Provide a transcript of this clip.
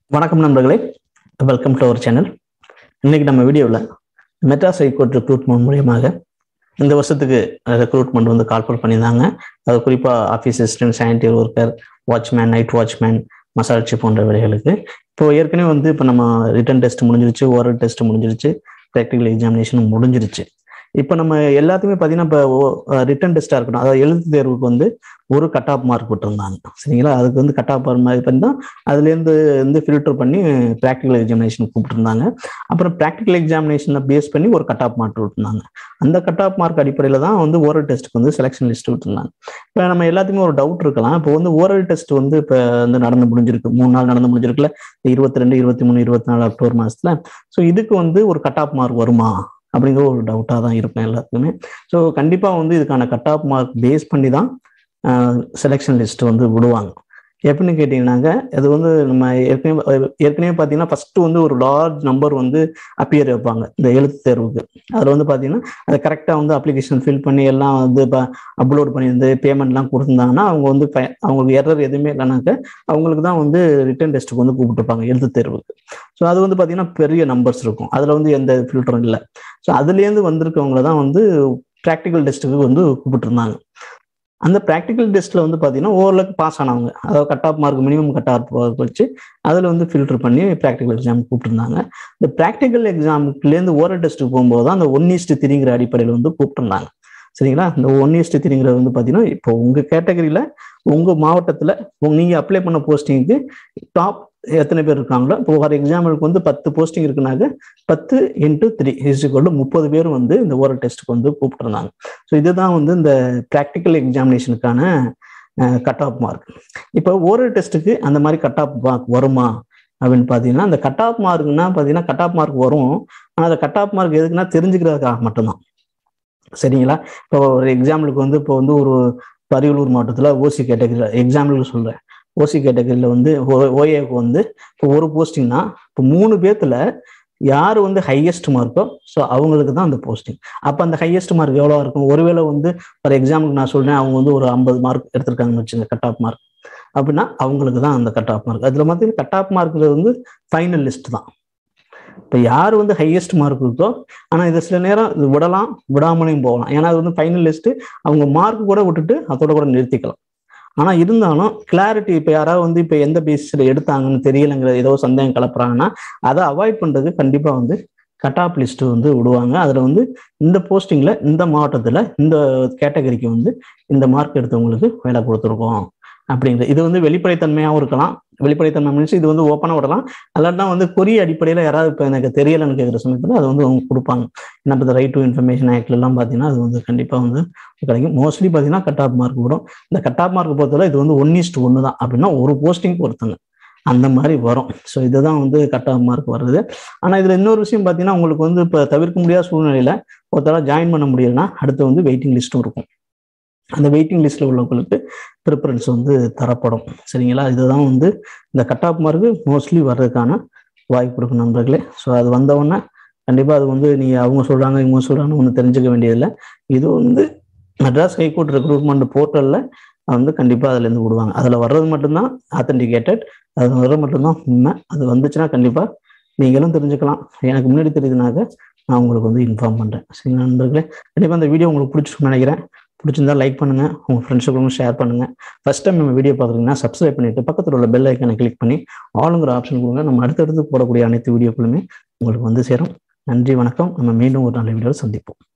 வணக்கம் நண்பர்களே welcome to our channel இன்னைக்கு நம்ம வீடியோவில் மெட்ராஸ் ஹைகோர்ட் ரெக்ரூட்மெண்ட் மூலியமாக இந்த வருஷத்துக்கு ரெக்ரூட்மெண்ட் வந்து கால்பர் பண்ணியிருந்தாங்க அது குறிப்பாக office assistant sanitary worker watchman night watchman மசால்ச்சி போன்ற வேலைகளுக்கு இப்போ ஏற்கனவே வந்து இப்போ நம்ம ரிட்டன் டெஸ்ட் முடிஞ்சிருச்சு ஓரல் டெஸ்ட் முடிஞ்சிருச்சு ப்ராக்டிக்கல் எக்ஸாமினேஷன் முடிஞ்சிருச்சு இப்போ நம்ம எல்லாத்துக்குமே பார்த்தீங்கன்னா இப்போ ரிட்டன் டெஸ்ட்டாக இருக்கணும் அதாவது எழுத்து தேர்வுக்கு வந்து ஒரு கட் ஆஃப் மார்க் விட்டுருந்தாங்க சரிங்களா அதுக்கு வந்து கட் ஆஃப் மாதிரி பண்ணி தான் அதுலேருந்து வந்து ஃபில்டர் பண்ணி ப்ராக்டிக்கல் எக்ஸாமினேஷன் கூப்பிட்டுருந்தாங்க அப்புறம் ப்ராக்டிக்கல் எக்ஸாமினேஷனை பேஸ் பண்ணி ஒரு கட் ஆஃப் மார்க் விட்டுருந்தாங்க அந்த கட் ஆஃப் மார்க் அடிப்படையில் தான் வந்து ஓரல் டெஸ்ட்டுக்கு வந்து செலெக்ஷன் லிஸ்ட் விட்டுருந்தாங்க இப்போ நம்ம எல்லாத்துக்குமே ஒரு டவுட் இருக்கலாம் இப்போ வந்து ஓரல் டெஸ்ட் வந்து இப்போ வந்து நடந்து முடிஞ்சிருக்கு மூணு நாள் நடந்து முடிஞ்சிருக்குல்ல இருபத்தி ரெண்டு இருபத்தி மூணு இருபத்தி நாலு அக்டோபர் மாதத்தில் ஸோ இதுக்கு வந்து ஒரு கட் ஆஃப் மார்க் வருமா அப்படிங்கிற ஒரு டவுட்டாக தான் இருக்கும் எல்லாத்துக்குமே ஸோ கண்டிப்பாக வந்து இதுக்கான கட் ஆஃப் மார்க் பேஸ் பண்ணி தான் செலெக்ஷன் லிஸ்ட் வந்து விடுவாங்க எப்படின்னு கேட்டிங்கன்னாங்க அது வந்து நம்ம ஏற்கனவே ஏற்கனவே பார்த்தீங்கன்னா ஃபர்ஸ்ட் வந்து ஒரு லார்ஜ் நம்பர் வந்து அப்பியர் வைப்பாங்க இந்த எழுத்து தேர்வுக்கு அதில் வந்து பார்த்தீங்கன்னா அதை கரெக்டாக வந்து அப்ளிகேஷன் ஃபில் பண்ணி எல்லாம் வந்து இப்போ அப்லோட் பண்ணியிருந்து பேமெண்ட்லாம் கொடுத்துருந்தாங்கன்னா அவங்க வந்து அவங்களுக்கு எரர் எதுவுமே இல்லைனாக்க அவங்களுக்கு தான் வந்து ரிட்டன் டெஸ்ட்டுக்கு வந்து கூப்பிட்டுருப்பாங்க எழுத்து தேர்வுக்கு ஸோ அது வந்து பார்த்தீங்கன்னா பெரிய நம்பர்ஸ் இருக்கும் அதில் வந்து எந்த ஃபில்டரும் இல்லை ஸோ அதுலேருந்து வந்திருக்கவங்கள தான் வந்து ப்ராக்டிக்கல் டெஸ்ட்டுக்கு வந்து கூப்பிட்டுருந்தாங்க அந்த ப்ராக்டிக்கல் டெஸ்ட்டில் வந்து பார்த்தீங்கன்னா ஓரளவுக்கு பாஸ் ஆனவங்க அதாவது cut off mark minimum cut off mark வச்சு அதில் வந்து ஃபில்டர் பண்ணி ப்ராக்டிக்கல் எக்ஸாம் கூப்பிட்டுருந்தாங்க இந்த ப்ராக்டிக்கல் எக்ஸாமுக்குலேருந்து ஓரல் டெஸ்ட்டுக்கு போகும்போது தான் அந்த ஒன் ஈஸ்ட் திரிங்கிற அடிப்படையில் வந்து கூப்பிட்டுருந்தாங்க சரிங்களா இந்த ஒன் ஈஸ்ட் திரிங்கிறது வந்து பார்த்தீங்கன்னா இப்போ உங்கள் கேட்டகரியில் உங்கள் மாவட்டத்தில் நீங்கள் அப்ளை பண்ண போஸ்டிங்க்கு டாப் எத்தனை பேர் இருக்காங்களோ இப்போ ஒரு எக்ஸாம்பிளுக்கு வந்து பத்து போஸ்டிங் இருக்குனாக்க பத்து இன்ட்டு த்ரீ இஸ்டிக்கொண்டு முப்பது பேர் வந்து இந்த ஓரல் டெஸ்ட்டுக்கு வந்து கூப்பிட்டுருந்தாங்க ஸோ இதுதான் வந்து இந்த ப்ராக்டிக்கல் எக்ஸாமினேஷனுக்கான கட் ஆஃப் மார்க் இப்போ ஓரல் டெஸ்ட்டுக்கு அந்த மாதிரி கட் ஆஃப் மார்க் வருமா அப்படின்னு பார்த்தீங்கன்னா அந்த கட் ஆஃப் மார்க்னா பார்த்தீங்கன்னா கட் ஆஃப் மார்க் வரும் ஆனால் அந்த கட் ஆஃப் மார்க் எதுக்குன்னா தெரிஞ்சுக்கிறதுக்காக மட்டும்தான் சரிங்களா இப்போ ஒரு எக்ஸாம்பிளுக்கு வந்து இப்போ வந்து ஒரு அரியலூர் மாவட்டத்தில் ஓசி கேட்டகரியில் எக்ஸாம்பிளுக்கு சொல்கிறேன் ஓசி கேட்டகரியில் வந்து ஓஏக்கு வந்து இப்போ ஒரு போஸ்டிங்னா இப்போ மூணு பேர்த்துல யார் வந்து ஹையஸ்ட் மார்க்கோ ஸோ அவங்களுக்கு தான் அந்த போஸ்டிங் அப்போ அந்த ஹையஸ்ட் மார்க் எவ்வளோ இருக்கும் ஒருவேளை வந்து ஃபார் எக்ஸாம்பிளுக்கு நான் சொல்றேன் அவங்க வந்து ஒரு ஐம்பது மார்க் எடுத்திருக்காங்கன்னு வச்சுங்க கட் ஆஃப் மார்க் அப்படின்னா அவங்களுக்கு தான் அந்த கட் ஆஃப் மார்க் அதில் பார்த்தீங்கன்னா கட் ஆஃப் மார்க்ல வந்து ஃபைனல் லிஸ்ட் தான் இப்போ யார் வந்து ஹையஸ்ட் மார்க் இருக்கோ ஆனால் இது சில நேரம் இது விடலாம் விடாமலையும் போகலாம் ஏன்னா அது வந்து ஃபைனல் லிஸ்ட்டு அவங்க மார்க் கூட விட்டுட்டு அதோட கூட நிறுத்திக்கலாம் ஆனால் இருந்தாலும் கிளாரிட்டி இப்போ யாராவது வந்து இப்போ எந்த பேசிஸில் எடுத்தாங்கன்னு தெரியலைங்கிற ஏதோ சந்தேகம் கலப்புறாங்கன்னா அதை அவாய்ட் பண்ணுறதுக்கு கண்டிப்பாக வந்து கட் ஆஃப் லிஸ்ட்டு வந்து விடுவாங்க அதில் வந்து இந்த போஸ்டிங்கில் இந்த மாவட்டத்தில் இந்த கேட்டகரிக்கு வந்து இந்த மார்க் எடுத்தவங்களுக்கு வேலை கொடுத்துருக்கோம் அப்படிங்கிறது இது வந்து வெளிப்படைத்தன்மையாகவும் இருக்கலாம் வெளிப்படைத்தன்மை மீன்ஸ் இது வந்து ஓப்பனாக விடலாம் அல்லாட்டா வந்து கொரிய அடிப்படையில் யாராவது இப்போ எனக்கு தெரியலைன்னு கேட்குற சமயத்தில் அது வந்து அவங்க கொடுப்பாங்க என்ன இப்போ ரைட் டு இன்ஃபர்மேஷன் ஆக்ட்லாம் பார்த்தீங்கன்னா அது வந்து கண்டிப்பாக வந்து கிடைக்கும் மோஸ்ட்லி பார்த்தீங்கன்னா கட் ஆஃப் மார்க் விடும் இந்த கட் ஆஃப் மார்க் பொறுத்தவரை இது வந்து ஒன் இஸ்ட் ஒன்று தான் அப்படின்னா ஒரு போஸ்டிங் ஒருத்தங்க அந்த மாதிரி வரும் ஸோ இதுதான் வந்து கட் ஆஃப் மார்க் வருது ஆனால் இதில் இன்னொரு விஷயம் பார்த்தீங்கன்னா உங்களுக்கு வந்து இப்போ தவிர்க்க முடியாத சூழ்நிலையில் ஒருத்தர ஜாயின் பண்ண முடியலன்னா அடுத்து வந்து வெயிட்டிங் லிஸ்ட்டும் இருக்கும் அந்த வெயிட்டிங் லிஸ்ட்டில் உள்ளவங்களுக்கு ப்ரிஃபரன்ஸ் வந்து தரப்படும் சரிங்களா இதுதான் வந்து இந்த கட் ஆஃப் மார்க்கு மோஸ்ட்லி வர்றதுக்கான வாய்ப்பு இருக்கும் நண்பர்களே ஸோ அது வந்தவுடனே கண்டிப்பாக அது வந்து நீங்கள் அவங்க சொல்கிறாங்க இவங்க சொல்கிறாங்கன்னு ஒன்று தெரிஞ்சுக்க வேண்டியதில்லை இது வந்து மெட்ராஸ் ஹைகோர்ட் ரெக்ரூட்மெண்ட் போர்ட்டலில் வந்து கண்டிப்பாக அதுலேருந்து விடுவாங்க அதில் வர்றது மட்டும்தான் ஆத்தென்டிகேட்டட் அது வர்றது மட்டும்தான் உண்மை அது வந்துச்சுன்னா கண்டிப்பாக நீங்களும் தெரிஞ்சுக்கலாம் எனக்கு முன்னாடி தெரியுதுனாக்க நான் உங்களுக்கு வந்து இன்ஃபார்ம் பண்ணுறேன் சரி நண்பர்களே கண்டிப்பாக அந்த வீடியோ உங்களுக்கு பிடிச்சிருக்குன்னு நினைக்கிறேன் பிடிச்சிருந்தா லைக் பண்ணுங்க உங்க ஃப்ரெண்ட்ஸுக்கும் ஷேர் பண்ணுங்க ஃபர்ஸ்ட் டைம் நம்ம வீடியோ பார்க்குறீங்கன்னா சப்ஸ்கிரைப் பண்ணிட்டு பக்கத்தில் உள்ள பெல் ஐக்கனை கிளிக் பண்ணி ஆளுங்கிற ஆப்ஷன் கொடுங்க நம்ம அடுத்தடுத்து போடக்கூடிய அனைத்து வீடியோக்களுமே உங்களுக்கு வந்து சேரும் நன்றி வணக்கம் நம்ம மீண்டும் ஒரு நல்ல வீடியோவில் சந்திப்போம்